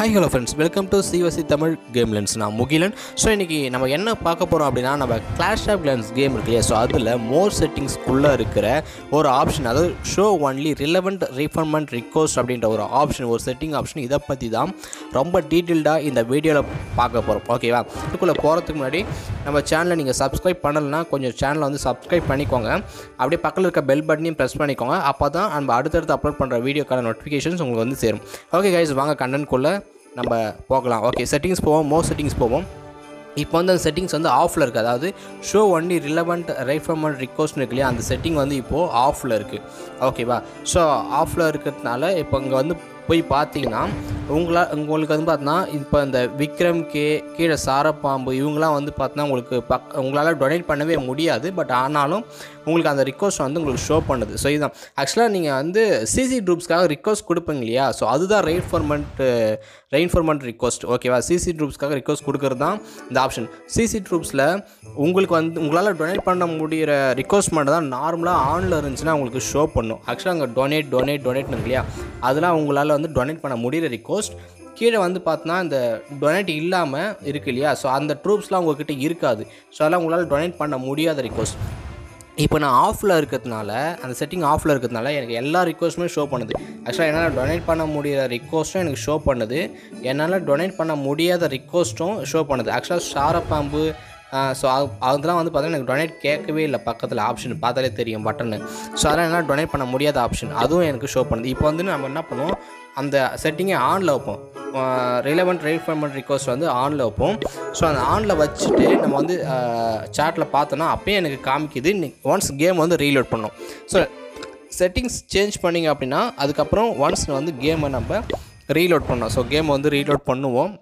hi hello friends welcome to Sivasi Tamil game lens நான் Mugilan so இன்றைக்கி நம்ம என்ன பார்க்க போகிறோம் அப்படின்னா நம்ம கிளாஷ் ஆஃப் கிளான்ஸ் கேம் இருக்கு இல்லையா ஸோ அதில் மோர் செட்டிங்ஸ்க்குள்ளே இருக்கிற ஒரு ஆப்ஷன் அதாவது show only relevant reinforcement request அப்படின்ற ஒரு ஆப்ஷன் ஒரு செட்டிங் ஆப்ஷன் இதை பற்றி தான் ரொம்ப டீட்டெயில்டாக இந்த வீடியோவில் பார்க்க போகிறோம் ஓகேவா இதுக்குள்ளே போகிறதுக்கு முன்னாடி நம்ம சேனலை நீங்கள் சப்ஸ்கிரைப் பண்ணலைன்னா கொஞ்சம் சேனலை வந்து சப்ஸ்கிரைப் பண்ணிக்கோங்க அப்படியே பக்கத்தில் இருக்க பெல் பட்டனையும் ப்ரெஸ் பண்ணிக்கோங்க அப்போ தான் நம்ம அடுத்தடுத்து அப்லோட் பண்ணுற வீடியோக்கான நோட்டிஃபிகேஷன்ஸ் உங்களுக்கு வந்து சேரும் ஓகே கைஸ் வாங்க கண்டென்ட்குள்ளே நம்ம போகலாம் ஓகே செட்டிங்ஸ் போவோம் மோ செட்டிங்ஸ் போவோம் இப்போ வந்து அந்த செட்டிங்ஸ் வந்து ஆஃபில் இருக்குது அதாவது show only relevant reinforcement request இருக்கு இல்லையா அந்த செட்டிங் வந்து இப்போது ஆஃபில் இருக்குது ஓகேவா ஸோ ஆஃபில் இருக்கிறதுனால இப்போ இங்கே வந்து போய் பார்த்தீங்கன்னா உங்களா உங்களுக்கு வந்து பார்த்தீங்கன்னா இப்போ இந்த விக்ரம் கே கீழே சாரப்பாம்பு இவங்களாம் வந்து பார்த்தீங்கன்னா உங்களுக்கு பக் உங்களால் டொனேட் பண்ணவே முடியாது பட் ஆனாலும் உங்களுக்கு அந்த ரிக்வஸ்ட் வந்து உங்களுக்கு ஷோ பண்ணுது ஸோ இதுதான் ஆக்சுவலாக நீங்கள் வந்து சிசி குரூப்ஸ்க்காக ரிக்வஸ்ட் கொடுப்பீங்க இல்லையா ஸோ அதுதான் ரெயின்ஃபர்மெண்ட் ரெயின்ஃபர்மெண்ட் ரிக்வஸ்ட் ஓகேவா சிசி ட்ரூப்ஸ்க்காக ரிக்வஸ்ட் கொடுக்குறது தான் இந்த ஆப்ஷன் சிசி ட்ரூப்ஸில் உங்களுக்கு வந்து உங்களால் டொனேட் பண்ண முடிகிற ரிக்வஸ்ட் மட்டும் தான் நார்மலாக ஆனில் இருந்துச்சுன்னா உங்களுக்கு ஷோ பண்ணும் ஆக்சுவலாக அங்கே டொனேட் டொனேட் டொனேட் இருக்கு இல்லையா அதெல்லாம் உங்களால் வந்து டொனேட் பண்ண முடிகிற ரிக்வஸ்ட் கீழே வந்து பார்த்தோன்னா இந்த டொனேட் இல்லாமல் இருக்கு இல்லையா ஸோ அந்த ட்ரூப்ஸ்லாம் உங்ககிட்ட இருக்காது ஸோ அதெல்லாம் உங்களால் டொனேட் பண்ண முடியாத ரிக்வஸ்ட் இப்போ நான் ஆஃபில் இருக்கிறதுனால அந்த செட்டிங் ஆஃபில் இருக்கிறதுனால எனக்கு எல்லா ரிக்வஸ்ட்டுமே ஷோ பண்ணுது ஆக்சுவலாக என்னால் டொனேட் பண்ண முடியிற ரிக்வஸ்ட்டும் எனக்கு ஷோ பண்ணுது என்னால் டொனேட் பண்ண முடியாத ரிக்வஸ்ட்டும் ஷோ பண்ணுது ஆக்சுவலாக ஷாரப்பாம்பு ஸோ அதெல்லாம் வந்து பார்த்தீங்கன்னா எனக்கு டொனேட் கேட்கவே இல்லை பக்கத்தில் ஆப்ஷன் பார்த்தாலே தெரியும் பட்டனு ஸோ அதெல்லாம் என்னால் டொனேட் பண்ண முடியாத ஆப்ஷன் அதுவும் எனக்கு ஷோ பண்ணுது இப்போ வந்து நம்ம என்ன பண்ணுவோம் அந்த செட்டிங்கை ஆனில் வைப்போம் ரிலவெண்ட் ரெயின்ஃபர்மெண்ட் ரிக்வஸ்ட் வந்து ஆனில் வைப்போம் ஸோ அந்த ஆனில் வச்சுட்டு நம்ம வந்து சாட்டில் பார்த்தோன்னா அப்பயே எனக்கு காமிக்குது ஒன்ஸ் கேம் வந்து ரீலோட் பண்ணோம் ஸோ செட்டிங்ஸ் சேஞ்ச் பண்ணிங்க அப்படின்னா அதுக்கப்புறம் ஒன்ஸ் வந்து கேமை நம்ம ரீலோட் பண்ணோம் ஸோ கேமை வந்து ரீலோட் பண்ணுவோம்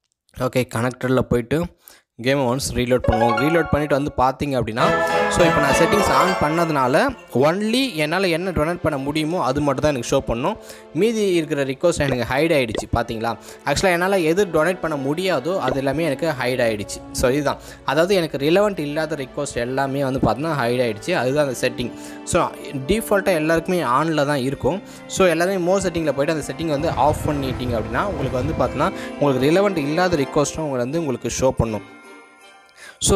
ஓகே கனெக்டரில் போயிட்டு கேமை ஒன்ஸ் ரீலோட் பண்ணுவோம் ரீலோட் பண்ணிவிட்டு வந்து பார்த்தீங்க அப்படின்னா ஸோ இப்போ நான் செட்டிங்ஸ் ஆன் பண்ணதுனால ஒன்லி என்னால் என்ன டொனேட் பண்ண முடியுமோ அது மட்டும் தான் எனக்கு ஷோ பண்ணும் மீதி இருக்கிற ரிக்வஸ்ட் எனக்கு ஹைட் ஆகிடுச்சு பார்த்தீங்களா ஆக்சுவலாக என்னால் எது டொனேட் பண்ண முடியாதோ அது எல்லாமே எனக்கு ஹைட் ஆகிடுச்சு ஸோ இதுதான் அதாவது எனக்கு ரிலவெண்ட் இல்லாத ரிக்வஸ்ட் எல்லாமே வந்து பார்த்தீங்கன்னா ஹைட் ஆகிடுச்சு அதுதான் அந்த செட்டிங் ஸோ டிஃபால்ட்டாக எல்லாருக்குமே ஆனில் தான் இருக்கும் ஸோ எல்லாருமே மோர் செட்டிங்கில் போய்ட்டு அந்த செட்டிங் வந்து ஆஃப் பண்ணிட்டீங்க அப்படின்னா உங்களுக்கு வந்து பார்த்தீங்கன்னா உங்களுக்கு ரிலவெண்ட் இல்லாத ரிக்வஸ்ட்டும் உங்களுக்கு வந்து உங்களுக்கு ஷோ பண்ணும் ஸோ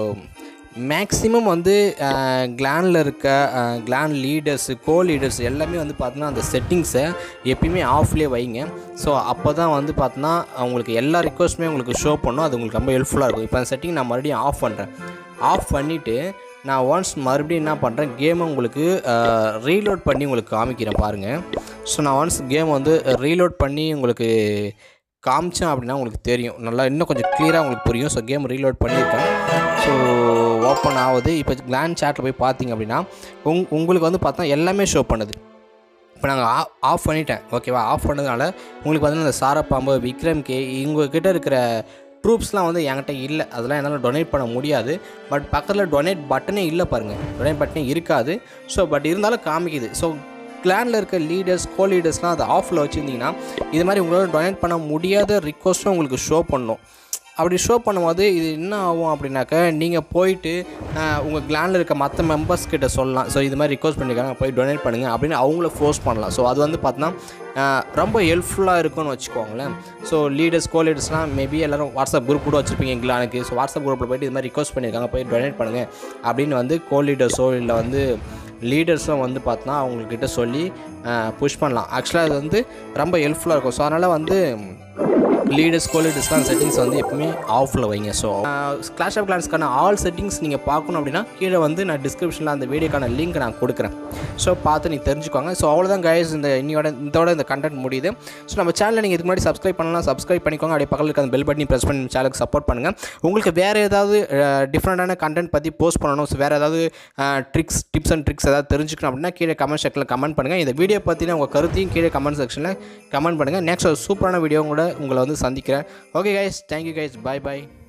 மேக்ஸிமம் வந்து கிளானில் இருக்க கிளான் லீடர்ஸு கோ லீடர்ஸ் எல்லாமே வந்து பார்த்தோன்னா அந்த செட்டிங்ஸை எப்பயுமே ஆஃப்லேயே வைங்க ஸோ அப்போ தான் வந்து பார்த்தோன்னா உங்களுக்கு எல்லா ரிக்வஸ்ட்டுமே உங்களுக்கு ஷோ பண்ணும் அது உங்களுக்கு ரொம்ப ஹெல்ப்ஃபுல்லாக இருக்கும் இப்போ அந்த செட்டிங் நான் மறுபடியும் ஆஃப் பண்ணுறேன் ஆஃப் பண்ணிவிட்டு நான் ஒன்ஸ் மறுபடியும் என்ன பண்ணுறேன் கேமை உங்களுக்கு ரீலோட் பண்ணி உங்களுக்கு காமிக்கிறேன் பாருங்கள் ஸோ நான் ஒன்ஸ் கேம் வந்து ரீலோட் பண்ணி உங்களுக்கு காமிச்சேன் அப்படின்னா உங்களுக்கு தெரியும் நல்லா இன்னும் கொஞ்சம் க்ளியராக உங்களுக்கு புரியும் ஸோ கேம் ரீலோட் பண்ணியிருக்கேன் ஸோ ஓப்பன் ஆகுது இப்போ கிளான் சேட்டில் போய் பார்த்தீங்க அப்படின்னா உங் உங்களுக்கு வந்து பார்த்தா எல்லாமே ஷோ பண்ணுது இப்போ நாங்கள் ஆ ஆஃப் பண்ணிட்டேன் ஓகேவா ஆஃப் பண்ணதுனால உங்களுக்கு வந்து இந்த சாரப்பாம்பு விக்ரம் கே இவங்கக்கிட்ட இருக்கிற ட்ரூப்ஸ்லாம் வந்து என்கிட்ட இல்லை அதெல்லாம் என்னால் டொனேட் பண்ண முடியாது பட் பக்கத்தில் டொனேட் பட்டனே இல்லை பாருங்கள் டொனேட் பட்டனே இருக்காது ஸோ பட் இருந்தாலும் காமிக்குது ஸோ கிளானில் இருக்க லீடர்ஸ் கோ லீடர்ஸ்லாம் அதை ஆஃபில் வச்சுருந்தீங்கன்னா இது மாதிரி உங்களால் டொனேட் பண்ண முடியாத ரிக்வஸ்ட்டும் உங்களுக்கு ஷோ பண்ணும் அப்படி ஷோ பண்ணும்போது இது என்ன ஆகும் அப்படின்னாக்க நீங்கள் போயிட்டு உங்கள் கிளானில் இருக்க மற்ற மெம்பர்ஸ் கிட்ட சொல்லலாம் ஸோ இது மாதிரி ரிக்வஸ்ட் பண்ணியிருக்காங்க போய் டொனேட் பண்ணுங்கள் அப்படின்னு அவங்கள ஃபோர்ஸ் பண்ணலாம் ஸோ அது வந்து பார்த்தோன்னா ரொம்ப ஹெல்ப்ஃபுல்லாக இருக்கும்னு வச்சுக்கோங்களேன் ஸோ லீடர்ஸ் கோ லீடர்ஸ்லாம் மேபி எல்லோரும் வாட்ஸ்அப் குரூப் கூட வச்சுருப்பீங்க கிளானுக்கு ஸோ வாட்ஸ்அப் குரூப்பில் போய்ட்டு இது மாதிரி ரிக்வஸ்ட் பண்ணியிருக்காங்க போய் டொனேட் பண்ணுங்கள் அப்படின்னு வந்து கோ லீடர்ஸோ இல்லை வந்து லீடர்ஸும் வந்து பார்த்தோன்னா அவங்கக்கிட்ட சொல்லி புஷ் பண்ணலாம் ஆக்சுவலாக அது வந்து ரொம்ப ஹெல்ப்ஃபுல்லாக இருக்கும் ஸோ அதனால் வந்து லீடர்ஸ் கோ லீடர்ஸ்லாம் செட்டிங்ஸ் வந்து எப்பவுமே ஆஃபில் வைங்க ஸோ கிளாஷ் ஆஃப் கிளான்ஸ்க்கான ஆல் செட்டிங்ஸ் நீங்கள் பார்க்கணும் அப்படின்னா கீழே வந்து நான் டிஸ்கிரிப்ஷனில் அந்த வீடியோக்கான லிங்க் நான் கொடுக்குறேன் ஸோ பார்த்து நீங்கள் தெரிஞ்சுக்கோங்க ஸோ அவ்வளோதான் கைஸ் இந்த இன்னையோட இதோட இந்த கண்டென்ட் முடியுது ஸோ நம்ம சேனலில் நீங்கள் இதுக்கு முன்னாடி சப்ஸ்கிரைப் பண்ணலாம் சப்ஸ்கிரைப் பண்ணிக்கோங்க அப்படியே பக்கத்தில் இருக்க அந்த பெல் பட்டனி ப்ரெஸ் பண்ணி சேனலுக்கு சப்போர்ட் பண்ணுங்கள் உங்களுக்கு வேறு ஏதாவது டிஃப்ரெண்ட்டான கண்டென்ட் பற்றி போஸ்ட் பண்ணணும் ஸோ வேறு ஏதாவது ட்ரிக்ஸ் டிப்ஸ் அண்ட் ட்ரிக்ஸ் ஏதாவது தெரிஞ்சுக்கணும் அப்படின்னா கீழே கமெண்ட் செக்ஷனில் கமெண்ட் பண்ணுங்கள் இந்த வீடியோ பற்றின உங்கள் கருத்தையும் கீழே கமெண்ட் செக்ஷனில் கமெண்ட் பண்ணுங்கள் நெக்ஸ்ட் ஒரு சூப்பரான வீடியோ கூட உங்களை வந்து சந்திக்கிறேன் okay guys thank you guys bye பாய்